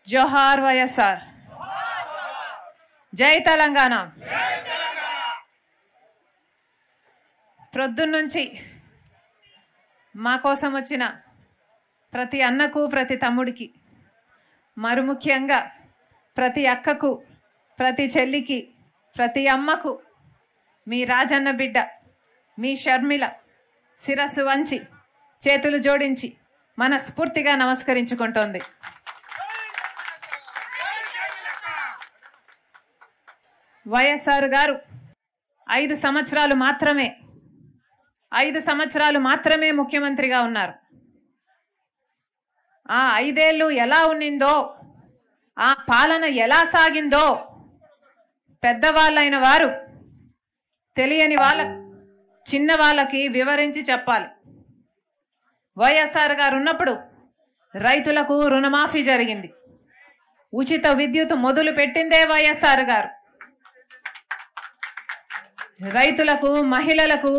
జోహార్ వైఎస్ఆర్ జై తెలంగాణ ప్రొద్దున్నుంచి మా కోసం వచ్చిన ప్రతి అన్నకు ప్రతి తమ్ముడికి మరి ముఖ్యంగా ప్రతి అక్కకు ప్రతి చెల్లికి ప్రతి అమ్మకు మీ రాజన్న బిడ్డ మీ షర్మిల శిరస్సు వంచి చేతులు జోడించి మనస్ఫూర్తిగా నమస్కరించుకుంటోంది వైఎస్ఆర్ గారు ఐదు సంవత్సరాలు మాత్రమే ఐదు సంవత్సరాలు మాత్రమే ముఖ్యమంత్రిగా ఉన్నారు ఆ ఐదేళ్ళు ఎలా ఉన్నిందో ఆ పాలన ఎలా సాగిందో పెద్దవాళ్ళైన వారు తెలియని వాళ్ళ చిన్న వాళ్ళకి వివరించి చెప్పాలి వైఎస్ఆర్ గారు ఉన్నప్పుడు రైతులకు రుణమాఫీ జరిగింది ఉచిత విద్యుత్ మొదలు పెట్టిందే వైఎస్ఆర్ గారు రైతులకు మహిళలకు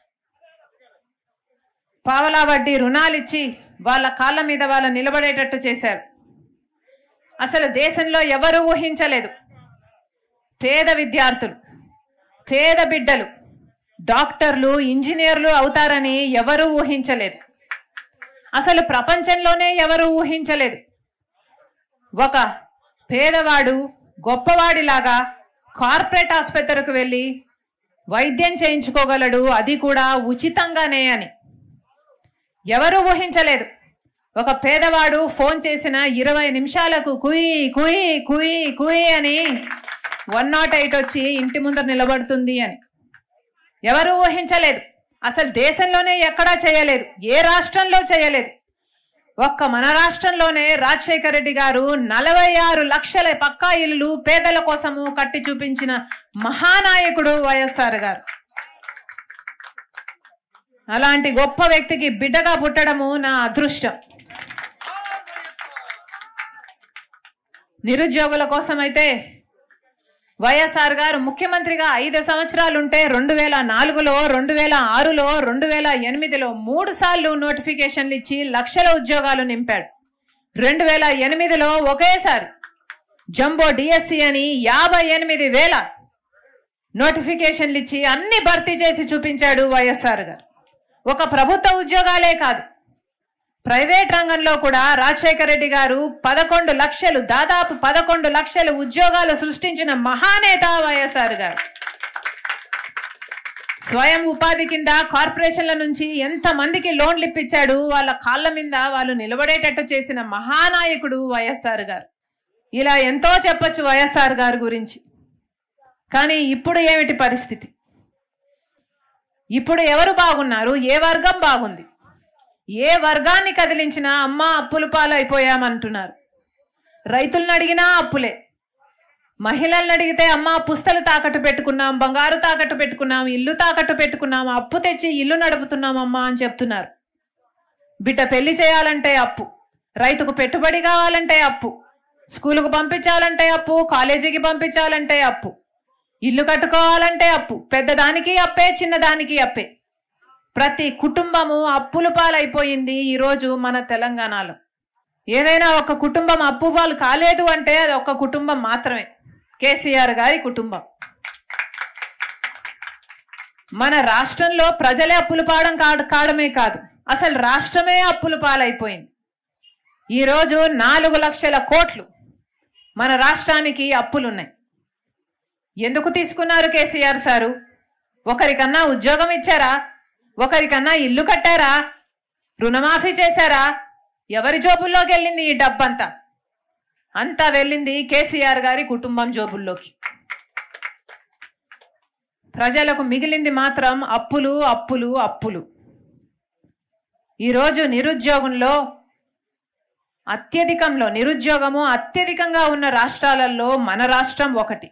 పావలా వడ్డీ రుణాలిచ్చి వాళ్ళ కాళ్ళ మీద వాళ్ళు నిలబడేటట్టు చేశారు అసలు దేశంలో ఎవరు ఊహించలేదు పేద విద్యార్థులు పేద బిడ్డలు డాక్టర్లు ఇంజనీర్లు అవుతారని ఎవరు ఊహించలేదు అసలు ప్రపంచంలోనే ఎవరు ఊహించలేదు ఒక పేదవాడు గొప్పవాడిలాగా కార్పొరేట్ ఆసుపత్రికి వెళ్ళి వైద్యం చేయించుకోగలడు అది కూడా ఉచితంగానే అని ఎవరు ఊహించలేదు ఒక పేదవాడు ఫోన్ చేసిన ఇరవై నిమిషాలకు కుయి కుయి కుయి కుయి అని వన్ నాట్ ఎయిట్ వచ్చి ఇంటి ముందర నిలబడుతుంది అని ఎవరు ఊహించలేదు అసలు దేశంలోనే ఎక్కడా చేయలేదు ఏ రాష్ట్రంలో చేయలేదు ఒక్క మన రాష్ట్రంలోనే రాజశేఖర రెడ్డి గారు నలభై ఆరు లక్షల పక్కా ఇల్లు పేదల కోసము కట్టి చూపించిన మహానాయకుడు వైఎస్ఆర్ గారు అలాంటి గొప్ప వ్యక్తికి బిడ్డగా పుట్టడము నా అదృష్టం నిరుద్యోగుల కోసం అయితే వైఎస్ఆర్ గారు ముఖ్యమంత్రిగా ఐదు సంవత్సరాలు ఉంటే రెండు వేల నాలుగులో రెండు వేల ఆరులో రెండు వేల ఎనిమిదిలో మూడు సార్లు నోటిఫికేషన్లు ఇచ్చి లక్షల ఉద్యోగాలు నింపాడు రెండు వేల ఎనిమిదిలో ఒకేసారి జంబో డిఎస్సి అని యాభై ఎనిమిది వేల నోటిఫికేషన్లు ఇచ్చి అన్ని భర్తీ చేసి చూపించాడు వైఎస్ఆర్ గారు ఒక ప్రభుత్వ ఉద్యోగాలే కాదు ప్రైవేట్ రంగంలో కూడా రాజశేఖర రెడ్డి గారు పదకొండు లక్షలు దాదాపు పదకొండు లక్షలు ఉద్యోగాలు సృష్టించిన మహానేత వైఎస్ఆర్ గారు స్వయం ఉపాధి కింద కార్పొరేషన్ల నుంచి ఎంత మందికి లోన్లు ఇప్పించాడు వాళ్ళ కాళ్ళ మీద వాళ్ళు నిలబడేటట్టు చేసిన మహానాయకుడు వైఎస్ఆర్ గారు ఇలా ఎంతో చెప్పొచ్చు వైఎస్ఆర్ గారి గురించి కానీ ఇప్పుడు ఏమిటి పరిస్థితి ఇప్పుడు ఎవరు బాగున్నారు ఏ వర్గం బాగుంది ఏ వర్గాన్ని కదిలించినా అమ్మ అప్పుల పాలైపోయామంటున్నారు రైతులను అడిగినా అప్పులే మహిళలను అడిగితే అమ్మ పుస్తలు తాకట్టు పెట్టుకున్నాం బంగారు తాకట్టు పెట్టుకున్నాం ఇల్లు తాకట్టు పెట్టుకున్నాం అప్పు తెచ్చి ఇల్లు నడుపుతున్నాం అమ్మా అని చెప్తున్నారు బిడ్డ పెళ్లి చేయాలంటే అప్పు రైతుకు పెట్టుబడి కావాలంటే అప్పు స్కూలుకు పంపించాలంటే అప్పు కాలేజీకి పంపించాలంటే అప్పు ఇల్లు కట్టుకోవాలంటే అప్పు పెద్దదానికి అప్పే చిన్నదానికి అప్పే ప్రతి కుటుంబము అప్పుల పాలైపోయింది ఈరోజు మన తెలంగాణలో ఏదైనా ఒక కుటుంబం అప్పు పాలు కాలేదు అంటే అది ఒక కుటుంబం మాత్రమే కేసీఆర్ గారి కుటుంబం మన రాష్ట్రంలో ప్రజలే అప్పులు పాడం కాడు కావడమే కాదు అసలు రాష్ట్రమే అప్పుల పాలైపోయింది ఈరోజు నాలుగు లక్షల కోట్లు మన రాష్ట్రానికి అప్పులున్నాయి ఎందుకు తీసుకున్నారు కేసీఆర్ సారు ఒకరికన్నా ఉద్యోగం ఇచ్చారా ఒకరికన్నా ఇల్లు కట్టారా రుణమాఫీ చేశారా ఎవరి జోబుల్లోకి వెళ్ళింది ఈ డబ్బంతా అంతా వెళ్ళింది కేసీఆర్ గారి కుటుంబం జోబుల్లోకి ప్రజలకు మిగిలింది మాత్రం అప్పులు అప్పులు అప్పులు ఈరోజు నిరుద్యోగంలో అత్యధికంలో నిరుద్యోగము అత్యధికంగా ఉన్న రాష్ట్రాలలో మన రాష్ట్రం ఒకటి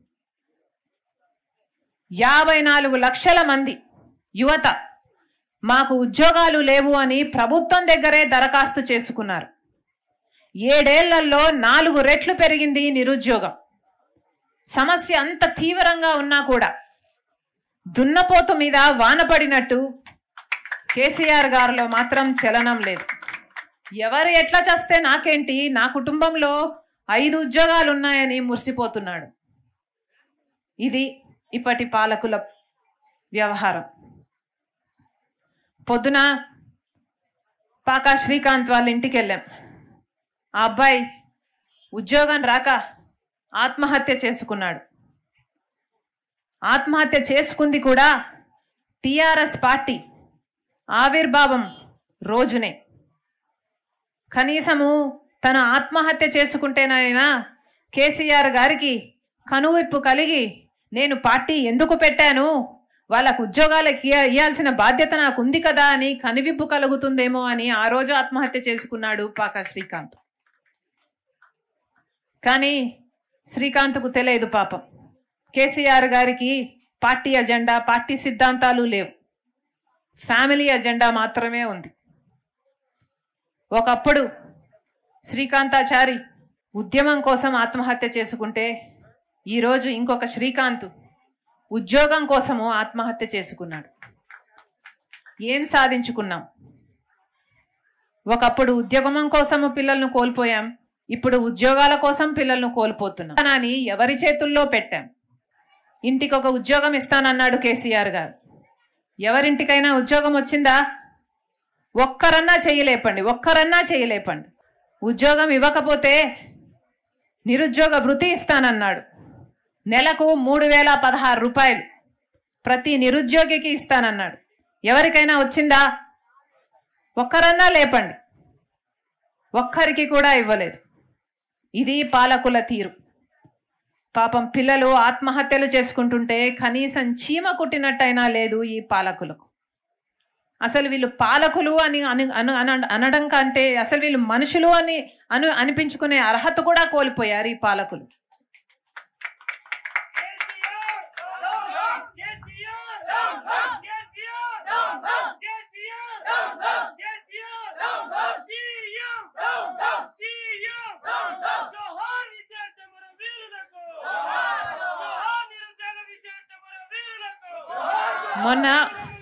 యాభై నాలుగు లక్షల మంది యువత మాకు ఉద్యోగాలు లేవు అని ప్రభుత్వం దగ్గరే దరఖాస్తు చేసుకున్నారు ఏడేళ్లలో నాలుగు రెట్లు పెరిగింది నిరుద్యోగం సమస్య అంత తీవ్రంగా ఉన్నా కూడా దున్నపోతు మీద వాన పడినట్టు కేసీఆర్ గారిలో మాత్రం చలనం లేదు ఎవరు ఎట్లా చేస్తే నాకేంటి నా కుటుంబంలో ఐదు ఉద్యోగాలు ఉన్నాయని మురిసిపోతున్నాడు ఇది ఇప్పటి పాలకుల వ్యవహారం పొద్దున పాకా శ్రీకాంత్ వాళ్ళ ఇంటికి వెళ్ళాం ఆ అబ్బాయి ఉద్యోగం రాక ఆత్మహత్య చేసుకున్నాడు ఆత్మహత్య చేసుకుంది కూడా టిఆర్ఎస్ పార్టీ ఆవిర్భావం రోజునే కనీసము తను ఆత్మహత్య చేసుకుంటేనైనా కేసీఆర్ గారికి కనువిప్పు కలిగి నేను పార్టీ ఎందుకు పెట్టాను వాళ్ళకు ఉద్యోగాలకు ఇయ్య- ఇయ్యాల్సిన బాధ్యత నాకు ఉంది కదా అని కనువిప్పు కలుగుతుందేమో అని ఆ రోజు ఆత్మహత్య చేసుకున్నాడు పాక శ్రీకాంత్ కానీ శ్రీకాంత్కు తెలియదు పాపం కేసీఆర్ గారికి పార్టీ అజెండా పార్టీ సిద్ధాంతాలు లేవు ఫ్యామిలీ అజెండా మాత్రమే ఉంది ఒకప్పుడు శ్రీకాంతాచారి ఉద్యమం కోసం ఆత్మహత్య చేసుకుంటే ఈరోజు ఇంకొక శ్రీకాంత్ ఉద్యోగం కోసము ఆత్మహత్య చేసుకున్నాడు ఏం సాధించుకున్నాం ఒకప్పుడు ఉద్యోగం కోసము పిల్లలను కోల్పోయాం ఇప్పుడు ఉద్యోగాల కోసం పిల్లలను కోల్పోతున్నాం అని ఎవరి చేతుల్లో పెట్టాం ఇంటికి ఒక ఉద్యోగం ఇస్తానన్నాడు కేసీఆర్ గారు ఎవరింటికైనా ఉద్యోగం వచ్చిందా ఒక్కరన్నా చేయలేపండి ఒక్కరన్నా చేయలేపండి ఉద్యోగం ఇవ్వకపోతే నిరుద్యోగ వృత్తి ఇస్తానన్నాడు నెలకు మూడు వేల పదహారు రూపాయలు ప్రతి నిరుద్యోగికి ఇస్తానన్నాడు ఎవరికైనా వచ్చిందా ఒక్కరన్నా లేపండి ఒక్కరికి కూడా ఇవ్వలేదు ఇది పాలకుల తీరు పాపం పిల్లలు ఆత్మహత్యలు చేసుకుంటుంటే కనీసం చీమ కుట్టినట్టయినా లేదు ఈ పాలకులకు అసలు వీళ్ళు పాలకులు అని అని అను అన- అనడం కంటే అసలు వీళ్ళు మనుషులు అని అను అనిపించుకునే అర్హత కూడా కోల్పోయారు ఈ పాలకులు మొన్న